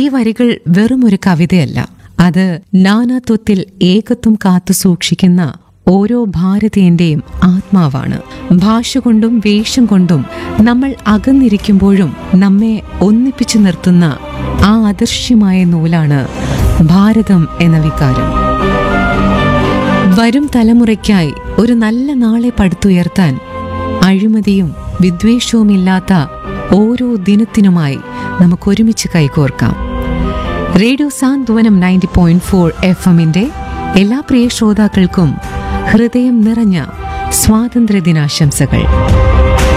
വരികൾ വെറുമൊരു കവിതയല്ല അത് നാനാത്വത്തിൽ ഏകത്വം കാത്തു സൂക്ഷിക്കുന്ന ഓരോ ഭാരതീയന്റെയും ആത്മാവാണ് ഭാഷ കൊണ്ടും വേഷം കൊണ്ടും നമ്മൾ അകന്നിരിക്കുമ്പോഴും നമ്മെ ഒന്നിപ്പിച്ചു നിർത്തുന്ന ആ അദൃശ്യമായ നൂലാണ് ഭാരതം എന്ന വികാരം വരും തലമുറയ്ക്കായി ഒരു നല്ല നാളെ പടുത്തുയർത്താൻ അഴിമതിയും വിദ്വേഷവുമില്ലാത്ത ഓരോ ദിനത്തിനുമായി നമുക്ക് ഒരുമിച്ച് കൈകോർക്കാം radio Santhwanam ninety point four F എമ്മിന്റെ എല്ലാ പ്രിയ ശ്രോതാക്കൾക്കും ഹൃദയം നിറഞ്ഞ സ്വാതന്ത്ര്യദിനാശംസകൾ